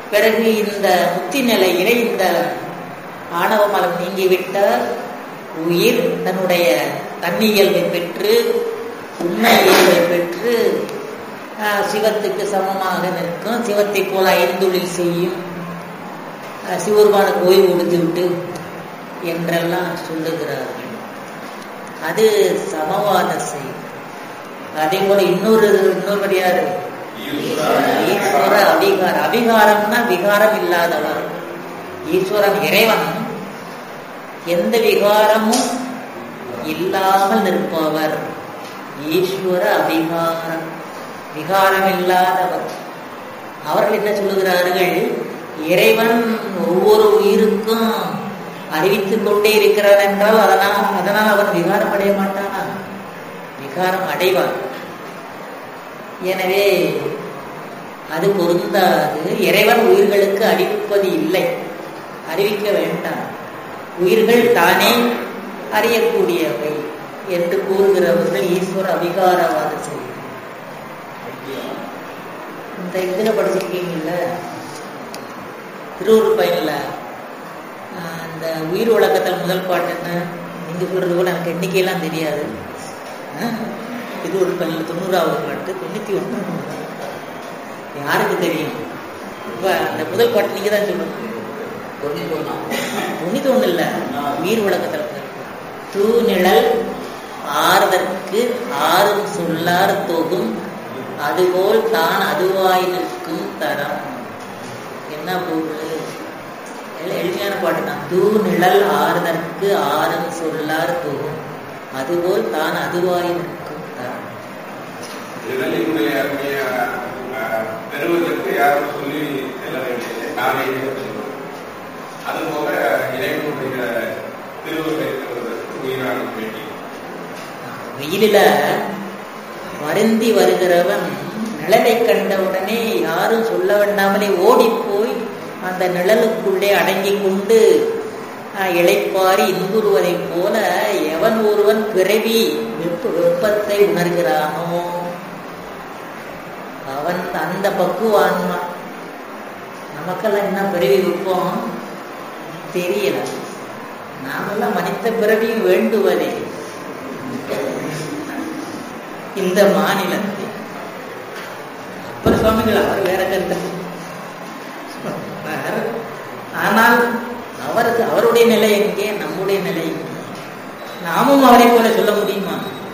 பிறகு இந்த முக்தி நிலையிலே இந்த ஆணவ மலம் நீங்கிவிட்டால் உயிர் தன்னுடைய தன்னியல்பை பெற்று உண்மை இயல்பை பெற்று ஆஹ், சிவத்துக்கு சமமாக நிற்கும் சிவத்தை போல ஐந்தொழில் செய்யும் ஆஹ், சிவருமானுக்கு ஓய்வு கொடுத்து விட்டு என்றெல்லாம் சொல்லுகிறார்கள் அது சமவாத செய்தி அதே போல இன்னொரு இன்னொரு யாரு ஈஸ்வர அபிகாரம் அபிகாரம்னா விகாரம் இல்லாதவர் ஈஸ்வரன் இறைவன் எந்த விகாரமும் இல்லாமல் நிற்பவர் ஈஸ்வர அபிகாரம் விகாரம் இல்லாதவர் அவர்கள் என்ன சொல்லுகிறார்கள் இறைவன் ஒவ்வொரு உயிருக்கும் அறிவித்துக் கொண்டே இருக்கிறான் என்றால் அதனால் அதனால் அவன் விகாரம் அடைய மாட்டானா விகாரம் அடைவான் எனவே அது பொருந்தாது இறைவன் உயிர்களுக்கு அறிவிப்பது இல்லை அறிவிக்க வேண்டாம் உயிர்கள் தானே அறியக்கூடியவை என்று கூறுகிறவர்கள் ஈஸ்வர அபிகாரவாத செய்தி இந்த இதுல படிச்சிருக்கீங்கல்ல திருவூர் பயனில் அந்த உயிர் உலகத்தில் முதல் பாட்டு என்ன நீங்க சொல்றது கூட எனக்கு எண்ணிக்கையெல்லாம் தெரியாது ஆஹ், திருவூர் பயனில் தொண்ணூறாவது பாட்டு தொண்ணூத்தி ஒண்ணு யாருக்கு தெரியும் இப்ப அந்த முதல் பாட்டு நீங்க தான் சொல்லணும் தொண்ணூத்தி ஒண்ணு இல்ல உயிர் உலகத்தில் முதல் பாட்டு. தூநிழல் ஆறுதற்கு ஆறும் சொல்லார் தொகும் அதுபோல் தான் அதுவாய் நிற்கும் தரம் என்ன பொருள் எல்லாம் எளிமையான பாட்டு தான் தூ நிழல் ஆறுதற்கு ஆறும் சொல்லார் தொகும் அதுபோல் தான் அதுவாய் நிற்கும் தரம் நிழலினுடைய அருமைய, அஹ், பெறுவதற்கு யாரும் சொல்லி செல்ல வேண்டியது நானே சொல்லுவேன் அதுபோல இறைவனுடைய திருவுருளை பெறுவதற்கு உயிரான வேண்டி வெயிலில வருந்தி வருகிறவன் நிழலை கண்டவுடனே யாரும் சொல்ல வேண்டாமலே ஓடிப் போய் அந்த நிழலுக்குள்ளே அடங்கிக் கொண்டு ஆஹ், இளைப்பாரி இன்புறுவதைப் போல எவன் ஒருவன் பிறவி வெப்ப வெப்பத்தை உணர்கிறானோ அவன் அந்த பக்குவான்மா நமக்கெல்லாம் என்ன பிறவி வெப்பம் தெரியல நாமெல்லாம் மனித பிறவியும் வேண்டுவதே இந்த மாநிலத்தில் அப்பர் சுவாமிகள் அவர் வேற கருத்து சொன்னார். ஆனால் அவருக்கு அவருடைய நிலை எங்கே நம்முடைய நிலை எங்கே? நாமும் அவரை போல சொல்ல முடியுமா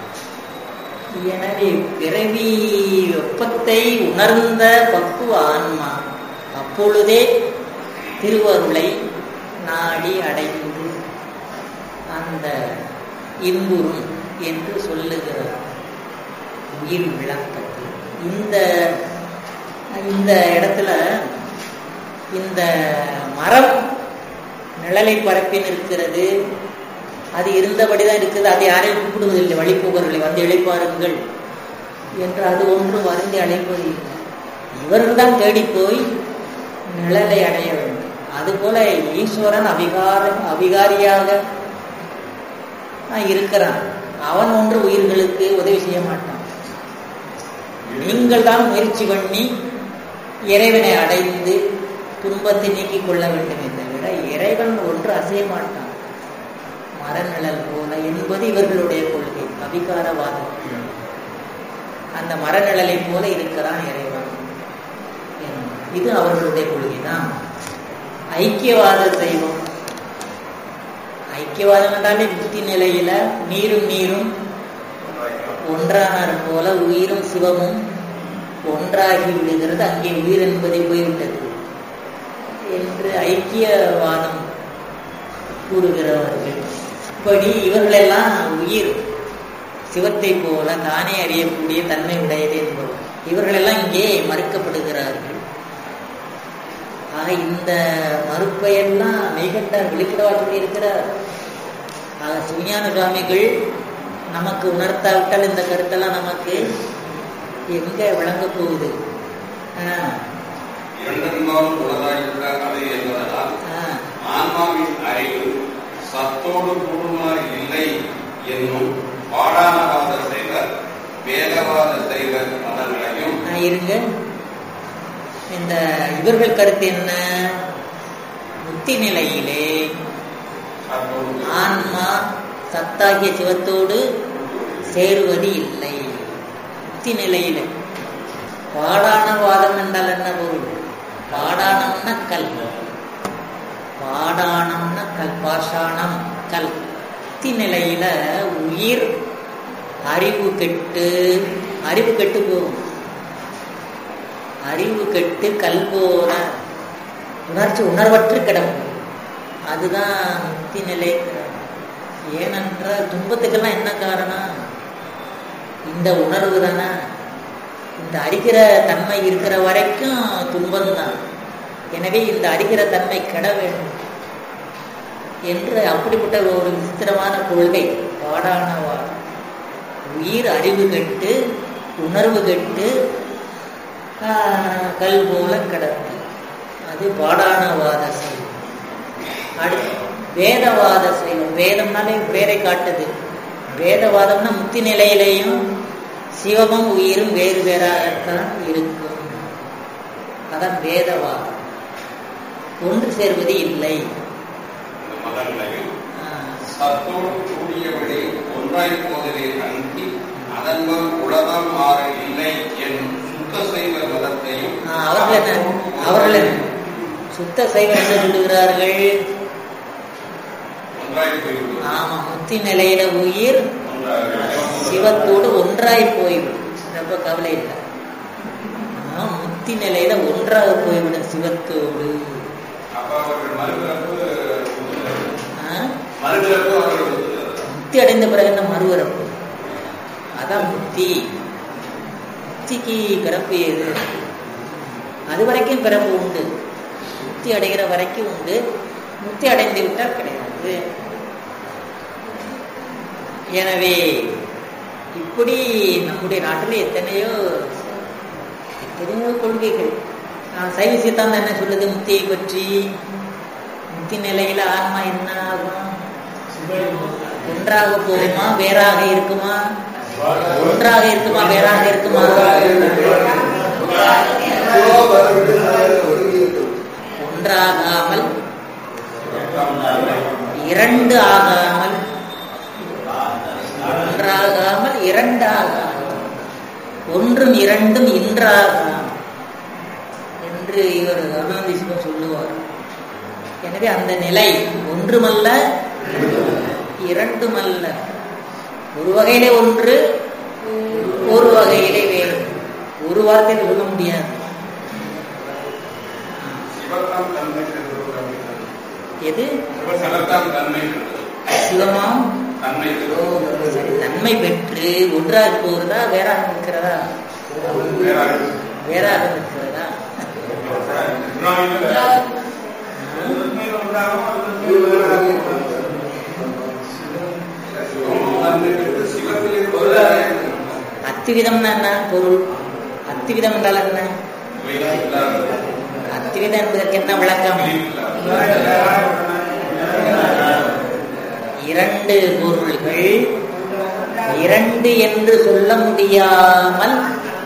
எனவே பிறவி வெப்பத்தை உணர்ந்த பக்குவ ஆன்மா அப்பொழுதே திருவருளை நாடி அடைந்து அந்த இன்புறும் என்று சொல்லுகிறார் உயிர் விளக்கத்தில் இந்த இந்த இடத்துல இந்த மரம் நிழலை பரப்பி நிற்கிறது அது இருந்தபடிதான் இருக்குது அது யாரையும் கூப்பிடுவதில்லை வழிபோகர்களை வந்து இழைப்பாருங்கள் என்று அது ஒன்றும் வருந்தி அழைப்பது இல்லை இவர்கள் தான் தேடி போய் நிழலை அடைய வேண்டும் அதுபோல ஈஸ்வரன் அபிகாரம் அபிகாரியாக ஆஹ், இருக்கிறான் அவன் ஒன்று உயிர்களுக்கு உதவி செய்ய மாட்டான் நீங்கள் தான் முயற்சி பண்ணி இறைவனை அடைந்து துன்பத்தை நீக்கிக் கொள்ள வேண்டுமே தவிர இறைவன் ஒன்று அசைய மாட்டான் மரநிழல் போல என்பது இவர்களுடைய கொள்கை அபிகாரவாதம் அந்த மரநிழலை போல இருக்கிறான் இறைவன் என்பது. இது அவர்களுடைய கொள்கைதான் ஐக்கியவாத தெய்வம் ஐக்கியவாதம் என்றாலே புத்தி நிலையில நீரும் நீரும் ஒன்றானார் போல உயிரும் சிவமும் ஒன்றாகி விடுகிறது அங்கே உயிர் என்பதை போய்விட்டது என்று ஐக்கியவாதம் கூறுகிறவர்கள் இப்படி இவர்களெல்லாம் உயிர் சிவத்தை போல தானே அறியக்கூடிய தன்மை உடையது என்பவர் இவர்களெல்லாம் இங்கே மறுக்கப்படுகிறார்கள் ஆக இந்த மறுப்பையெல்லாம் மெய்கண்டார் வெளிப்படவா சொல்லியிருக்கிறார் ஆக சிவஞான சுவாமிகள் நமக்கு உணர்த்தாவிட்டால் இந்த கருத்தெல்லாம் நமக்கு எங்க விளங்கப் போகுது ஆஹ், இரண்டென்பாலும் உலகாயுள்ள அது என்பதனால் ஆஹ், ஆன்மாவின் அறிவு சத்தோடு கூடுமாறு இல்லை என்னும் பாடானவாத செய்வர் வேதவாத செய்வர் மதங்களையும் ஆஹ், இருங்க இந்த இவர்கள் கருத்து என்ன முத்தி நிலையிலே சத்தோடு ஆன்மா சத்தாகிய சிவத்தோடு சேருவது இல்லை முக்தி நிலையில பாடான வாதம் என்றால் என்ன பொருள் பாடானம்னா கல் பாடானம்னா கல் பாஷாணம் கல் முக்தி நிலையில உயிர் அறிவு கெட்டு அறிவு கெட்டு போகும் அறிவு கெட்டு கல் போல உணர்ச்சி உணர்வற்று கிடக்கும் அதுதான் முக்தி நிலை ஏனென்றால் துன்பத்துக்கெல்லாம் என்ன காரணம் இந்த உணர்வு தானே இந்த அறிகிற தன்மை இருக்கிற வரைக்கும் துன்பம்தான் எனவே இந்த அறிகிற தன்மை கெட வேண்டும் என்று அப்படிப்பட்ட ஒரு விசித்திரமான கொள்கை பாடானவா உயிர் அறிவு கெட்டு உணர்வு கெட்டு ஆஹ், கல் போல கிடக்கு அது பாடானவாத செயல் அடுத்து வேதவாத செயல் வேதம்னாலே பேரை காட்டுது வேதவாதம்னா முக்தி நிலையிலேயும் சிவமும் உயிரும் வேறு வேறாகத்தான் இருக்கும் அதான் வேதவாதம் ஒன்று சேர்வது இல்லை இந்த மத நிலையில் ஆஹ், சத்தோடு கூடியபடி ஒன்றாய் போதலே அன்றி அதன்பல் உலகம் மாறு இல்லை என்னும் சுத்த செய்வ மதத்தையும் ஆஹ், அவர்கள் என்ன அவர்கள் என்ன சுத்த சைவம் என்று சொல்லுகிறார்கள் ஒன்றாய் போய்விடும் ஆமா முக்தி நிலையில உயிர் ஒன்றாக சிவத்தோடு ஒன்றாய் போய்விடும் ரொம்ப கவலை இல்லை ஆனா, முக்தி நிலையில ஒன்றாக போய்விடும் சிவத்தோடு அப்ப அவர்கள் மறுபிறப்பு ஆஹ், மறுபிறப்பு அவர்கள் ஒத்துக்கிறது. முக்தி அடைந்த பிறகு என்ன மறுவரப்பு அதான் முக்தி முக்திக்கு பிறப்பு ஏது அது வரைக்கும் பிறப்பு உண்டு முக்தி அடைகிற வரைக்கும் உண்டு முக்தி அடைந்து விட்டால் கிடையாது எனவே இப்படி நம்முடைய நாட்டில் எத்தனையோ எத்தனையோ கொள்கைகள் நான் சைவ சித்தாந்தம் என்ன சொல்லுது முக்தியை பற்றி முக்தி நிலையில ஆன்மா என்ன ஆகும் ஒன்றாக போகுமா வேறாக இருக்குமா ஒன்றாக இருக்குமா வேறாக இருக்குமா ஒன்றாகாமல் இரண்டு ஆகாமல் ஒன்றாகாமல் இரண்டாகாமல் ஒன்றும் இரண்டும் இன்றாகாமல் என்று இவர் அருணாந்தி சிவம் சொல்லுவார் எனவே அந்த நிலை ஒன்றுமல்ல இரண்டுமல்ல ஒரு வகையிலே ஒன்று ஒரு வகையிலே வேறு ஒரு வார்த்தையில் சொல்ல முடியாது சிவத்தாம் தன்மை பெறுவது. எது சிவத்தாம் தன்மை பெறுவது. சிவமாம் தன்மை பெறுவது. சரி, தன்மை பெற்று ஒன்றாக போகிறதா வேறாக இருக்கிறதா வேறாக. வேறாக இருக்கிறதா தன்மை பெற்று சிவத்திலே பொருளாக அத்துவிதம்னா என்ன பொருள் அத்துவிதம் என்றால் என்ன இல்லாத அத்துவிதம் என்பதற்கு என்ன விளக்கம் இரண்டு பொருள்கள் இரண்டு என்று சொல்ல முடியாமல்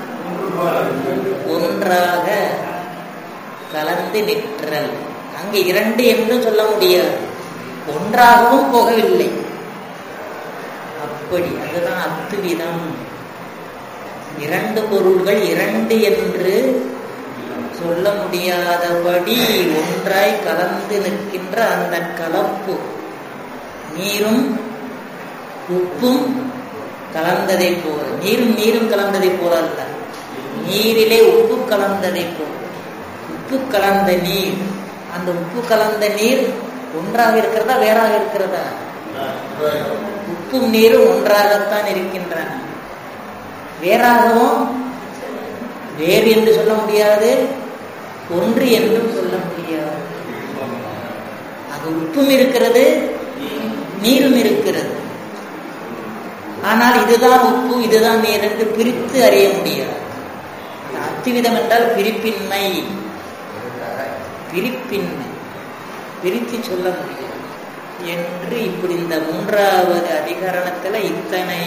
ஒன்றாக கலந்து நிற்றல் அங்கு இரண்டு என்று சொல்ல முடியாது ஒன்றாகவும் போகவில்லை அப்படி அதுதான் அத்துவிதம் இரண்டு பொருள்கள் இரண்டு என்று சொல்ல முடியாதபடி ஒன்றாய் கலந்து நிற்கின்ற அந்த கலப்பு நீரும் உப்பும் கலந்ததை போல நீரும் நீரும் கலந்ததை போல அல்ல நீரிலே உப்பு கலந்ததை போல உப்பு கலந்த நீர் அந்த உப்பு கலந்த நீர் ஒன்றாக இருக்கிறதா வேறாக இருக்கிறதா உப்பும் நீரும் ஒன்றாகத்தான் இருக்கின்றன வேறாகவும் வேறு என்று சொல்ல முடியாது ஒன்று என்றும் சொல்ல முடியாது அது உப்பும் இருக்கிறது நீரும் இருக்கிறது ஆனால் இதுதான் உப்பு இதுதான் நீர் என்று பிரித்து அறிய முடியாது அத்துவிதம் என்றால் பிரிப்பின்மை பிரிப்பின்மை பிரித்து சொல்ல முடியாது என்று இப்படி இந்த மூன்றாவது அதிகரணத்துல இத்தனை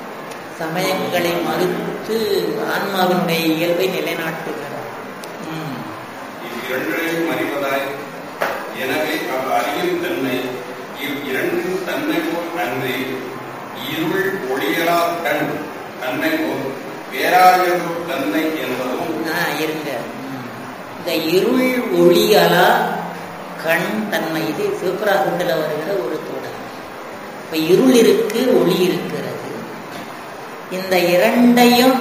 சமயங்களை மறுத்து ஆன்மாவினுடைய இயல்பை நிலைநாட்டுகிறார் ம். இரண்டையும் அறிவதாய் எனவே அவ் அறியும் தன்மை இவ் இரண்டின் தன்மை போல் அன்றி இருள் ஒளியலா கண் தன்மை போல் வேறாயதோர் தன்மை என்பதும் ஆ, இருங்க ம். இந்த இருள் ஒளியலா கண் தன்மை இது சிவபிராசத்தில் வருகிற ஒரு தொடர் இப்ப இருள் இருக்கு ஒளி இருக்கிறது இந்த இரண்டையும்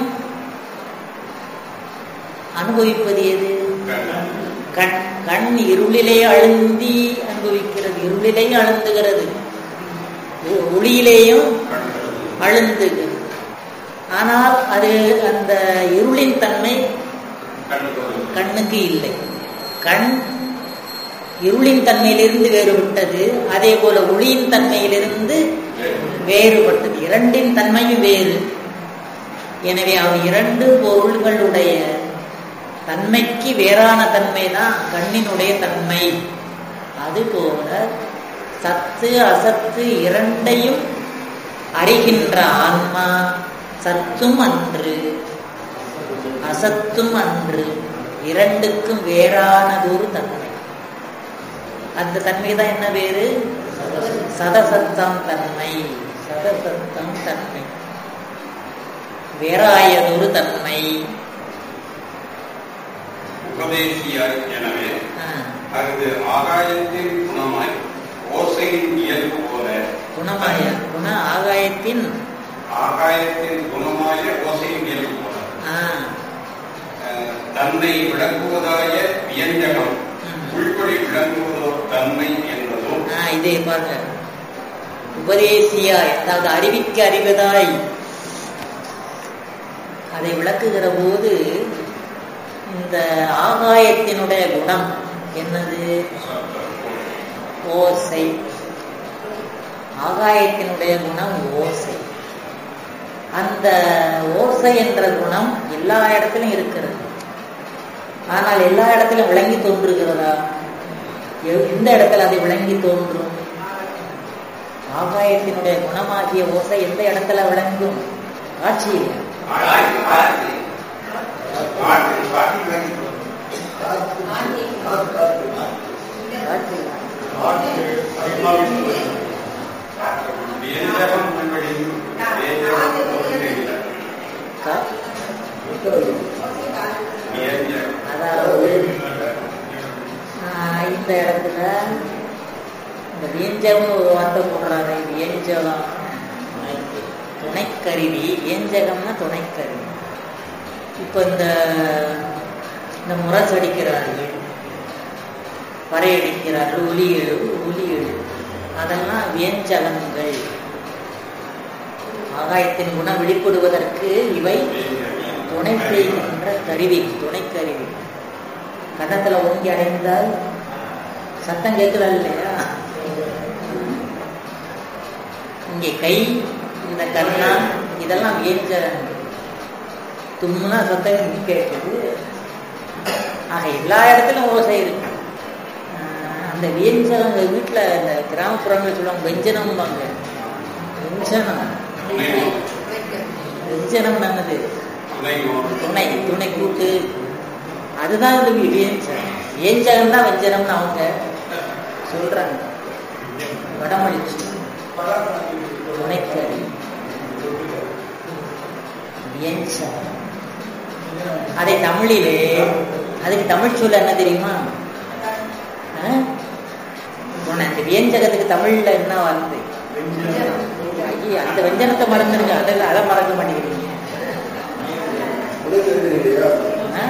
அனுபவிப்பது எது கண். கண் கண் இருளிலே அழுந்தி அனுபவிக்கிறது இருளிலே அழுந்துகிறது ஒ- ஒளியிலேயும் அழுந்துகிறது ஆனால் அது அந்த இருளின் தன்மை கண்டுகொள்ளும் கண்ணுக்கு இல்லை கண் இருளின் தன்மையிலிருந்து வேறுபட்டது அதே போல ஒளியின் தன்மையிலிருந்து வேறுபட்டது இரண்டின் தன்மையும் வேறு எனவே அவை இரண்டு பொருள்களுடைய தன்மைக்கு வேறான தன்மை தான் கண்ணினுடைய தன்மை அதுபோல சத்து அசத்து இரண்டையும் அறிகின்ற ஆன்மா சத்தும் அன்று அசத்தும் அன்று இரண்டுக்கும் வேறானதொரு தன்மை அந்த தன்மை தான் என்ன வேறு சதசத்தம் தன்மை சதசத்தம் தன்மை வேறாயதொரு தன்மை உபதேசியாய் எனவே ஆ, அஃது ஆகாயத்தின் குணமாய் ஓசையின் இயல்பு போல குணமாய குண ஆகாயத்தின் ஆகாயத்தின் குணமாய ஓசையின் இயல்பு போல ஆ, அஹ், தன்னை விளக்குவதாய வியஞ்சகம் ம். உள்படி விளங்குவதோர் தன்மை என்பதும் ஆ, இதே பாருங்க உபதேசியாய் அதாவது அறிவிக்க அறிவதாய் அதை விளக்குகிற போது இந்த ஆகாயத்தினுடைய குணம் என்னது ஓசை ஆகாயத்தினுடைய குணம் ஓசை அந்த ஓசை என்ற குணம் எல்லா இடத்திலும் இருக்கிறது ஆனால் எல்லா இடத்திலும் விளங்கி தோன்றுகிறதா எ- எந்த இடத்துல அது விளங்கி தோன்றும் ஆகாயத்தினுடைய குணமாகிய ஓசை எந்த இடத்துல விளங்கும் காட்சியில் காட்சியில் வியஞ்சகம் உள்படியும் வியஞ்சகம் தோன்றுகிறது. கா- வியஞ்சகம் அதாவது ஆஹ், இந்த இடத்துல இந்த வியஞ்சகம்னு ஒரு வார்த்தை போடுறாரு வியஞ்சகம் துணைக்கருவி வியஞ்சகம்னா துணைக்கருவி இப்போ இந்த இந்த முரசடிக்கிறார்கள் பறையடிக்கிறார்கள் ஒலி எழு ஒலி எழு அதெல்லாம் வியஞ்சகங்கள் ஆகாயத்தின் குணம் வெளிப்படுவதற்கு இவை துணை செய்கின்ற கருவி துணைக்கருவி கன்னத்துல ஓங்கி அடைந்தால் சத்தம் கேட்கல இல்லையா இங்கே கை இந்த கண்ணா இதெல்லாம் வியஞ்சகங்கள் தும்முனா சத்தம் கேட்குது ஆக எல்லா இடத்துலும் ஓசை இருக்கு ஆஹ் அந்த வியஞ்சகங்க வீட்டுல இந்த கிராமப்புறங்கள் சொல்லுவாங்க வெஞ்சனம்பாங்க வெஞ்சனம் வெஞ்சனம் என்னது துணையோடு துணை துணை கூட்டு அதுதான் இந்த வியஞ்சகம் வியஞ்சகம் தான் வெஞ்சனம்னு அவங்க சொல்றாங்க வடமொழி துணைக்கறி வியஞ்சகம் அதை தமிழிலே அதுக்கு தமிழ் சொல்ல என்ன தெரியுமா ஆ? துணை அந்த வியஞ்சகத்துக்கு தமிழ்ல என்ன வார்த்தை ஐயே, அந்த வெஞ்சனத்தை மறந்துருங்க அதில் அதை மறக்க மாட்டேங்கிறீங்க ஆ?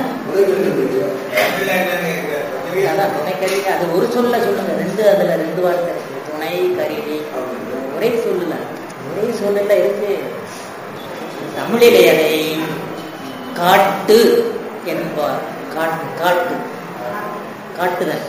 அதான் துணைக்கறி அது ஒரு சொல்ல சொல்லுங்க ரெண்டு அதுல ரெண்டு வார்த்தை இருக்கு துணை கருவி ஒரே சொல்லல ஒரே சொல்லல இருக்கு தமிழிலே அதை காட்டு என்பார் காட்டு காட்டு காட்டுதல்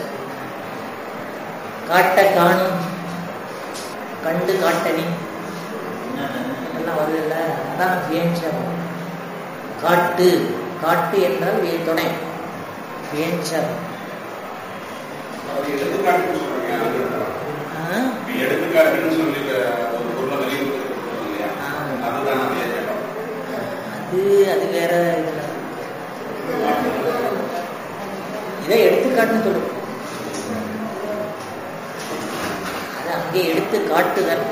காட்ட காணும் கண்டு காட்டனி எல்லாம் வருதுல்ல அதான் வியஞ்சம் காட்டு காட்டு என்றால் வே- துணை வியஞ்சம் அது எடுத்துக்காட்டுன்னு சொல்றீங்க அது ஆ? எடுத்துக்காட்டுன்னு சொல்லி ஒரு பொருளை வெளியிட்டு கொடுத்தோம் இல்லையா ஆ. அதுதான் வியஞ்சகம் அது அது வேற இதுல இதை எடுத்துக்காட்டுன்னு சொல்லுவோம் அது அங்கே எடுத்து காட்டுதல்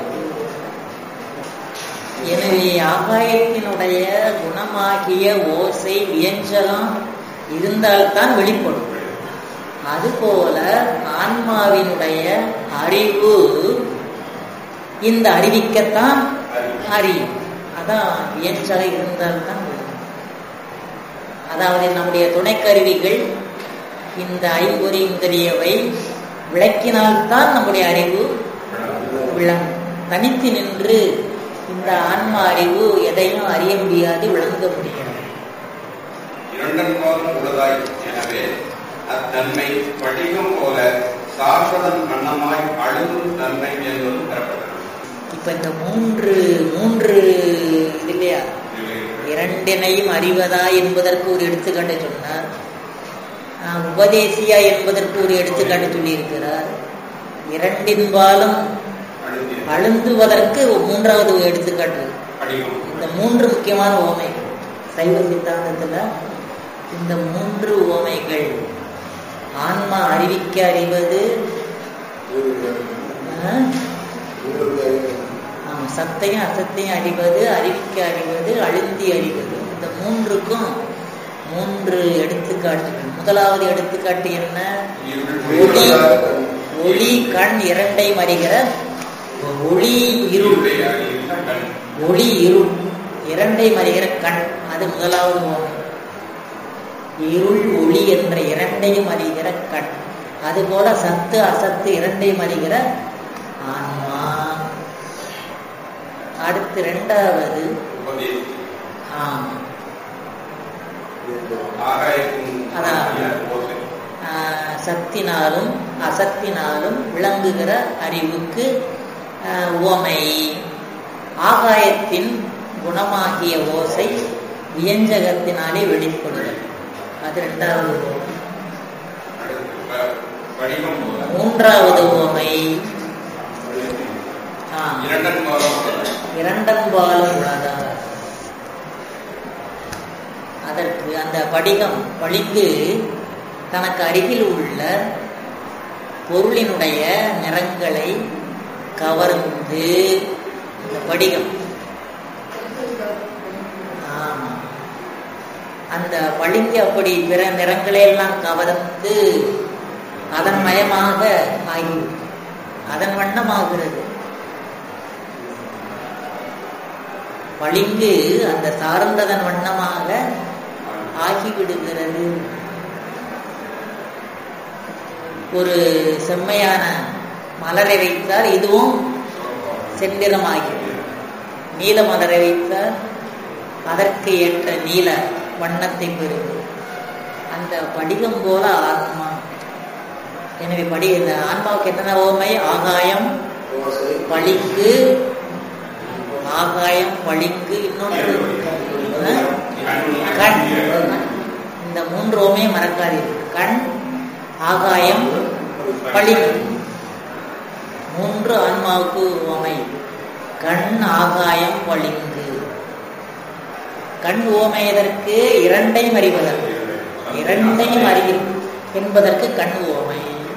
எனவே ஆகாயத்தினுடைய குணமாகிய ஓசை வியஞ்சலம் இருந்தால்தான் வெளிப்படும் அதுபோல ஆன்மாவினுடைய அறிவு இந்த அறிவிக்கத்தான் அறியும் அதான் வியஞ்சலம் இருந்தால்தான் விளங்கும். அதாவது நம்முடைய துணைக்கருவிகள் இந்த ஐம்பொறி இந்திரியவை விளக்கினால்தான் நம்முடைய அறிவு விளங்கும் தனித்து நின்று இந்த ஆன்ம அறிவு எதையும் அறிய முடியாது விளங்க முடியாது இரண்டன்பாலும் உள்ளதாய் எனவே அத்தன்மை படிகம் போல சாஸ்வதன் வண்ணமாய் அழுகும் தன்மை என்பது பெறப்பட்டது இப்ப இந்த மூன்று மூன்று இது இல்லையா இரண்டினையும் அறிவதா என்பதற்கு ஒரு எடுத்துக்காட்டு சொன்னார் ஆஹ், உபதேசியா என்பதற்கு ஒரு எடுத்துக்காட்டு சொல்லியிருக்கிறார் இரண்டின்பாலும் அழுந்திய அழுந்துவதற்கு ஒரு மூன்றாவது எடுத்துக்காட்டு படிகம் இந்த மூன்று முக்கியமான உவமைகள் சைவ சித்தாந்தத்துல இந்த மூன்று உவமைகள் ஆன்மா அறிவிக்க அறிவது ஆஹ், ஆமா, சத்தையும் அசத்தையும் அறிவது அறிவிக்க அறிவது அழுந்தி அறிவது இந்த மூன்றுக்கும் மூன்று எடுத்துக்காட்டுகள் முதலாவது எடுத்துக்காட்டு என்ன ஒளி ஒளி கண் இரண்டையும் அறிகிற ஒளி இருள் இருளை அறிகின்ற கண் ஒளி இருள் இரண்டையும் அறிகிற கண் அது முதலாவது ஓமை இருள் ஒளி என்ற இரண்டையும் அறிகிற கண் அதுபோல சத்து அசத்து இரண்டையும் அறிகிற ஆன்மா அடுத்து இரண்டாவது உபதேசி ஆம், ஆகாயத்தின் அதான். ஓசை ஆஹ், சத்தினாலும் அசத்தினாலும் விளங்குகிற அறிவுக்கு ஆஹ், உவமை ஆகாயத்தின் குணமாகிய ஓசை வியஞ்சகத்தினாலே வெளிப்படுதல் அது இரண்டாவது உவமை அடுத்து ப- படிகம் போல மூன்றாவது உவமை ஆ, இரண்டன்பாலும் உள்ளதாய் இரண்டன்பாலும் உள்ளதா அதற்கு அந்த படிகம் பளிங்கு தனக்கு அருகில் உள்ள பொருளினுடைய நிறங்களை கவர்ந்து இந்த படிகம் ஆமா அந்த பளிங்கு அப்படி பிற நிறங்களை எல்லாம் கவர்ந்து அதன் மயமாக ஆகி அதன் வண்ணமாகிறது பளிங்கு அந்த சார்ந்ததன் வண்ணமாக ஆகிவிடுகிறது ஒரு செம்மையான மலரை வைத்தால் இதுவும் செந்நிறமாகிறது நீல மலரை வைத்தால் அதற்கு ஏற்ற நீல வண்ணத்தை பெறுகிறது அந்த படிகம் போல ஆத்மா எனவே படி இந்த ஆன்மாவுக்கு எத்தனை ஓமை ஆகாயம் பளிங்கு ஆகாயம் பளிங்கு இன்னொன்று அஹ், கண் இந்த மூன்று ஓமையை மறக்காதீர்கள் கண் ஆகாயம் பளிங்கு மூன்று ஆன்மாவுக்கு ஓமை கண் ஆகாயம் பளிங்கு கண் ஓமை எதற்கு இரண்டையும் அறிவதற்கு இரண்டையும் அறியும் என்பதற்கு கண் ஓமை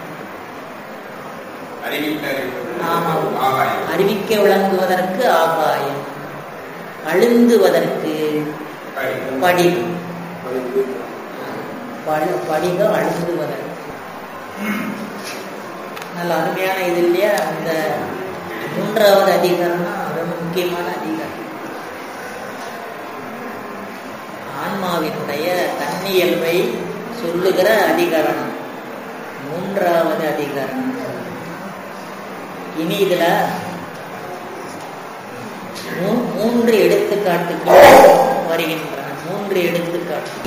அறிவிக்க ஆமாம். ஆகாயம் அறிவிக்க விளங்குவதற்கு ஆகாயம் அழுந்துவதற்கு படிகம். படிகம் படி- படிகம் அழுந்துவதற்கு நல்ல அருமையான இது இல்லையா அந்த மூன்றாவது அதிகாரம்னா ரொம்ப முக்கியமான அதிகாரம் ஆன்மாவினுடைய தன்னியல்பை சொல்லுகிற அதிகாரம் மூன்றாவது அதிகாரம் இனி இதுல மூ- மூன்று எடுத்துக்காட்டுகள் வருகின்றன மூன்று எடுத்துக்காட்டு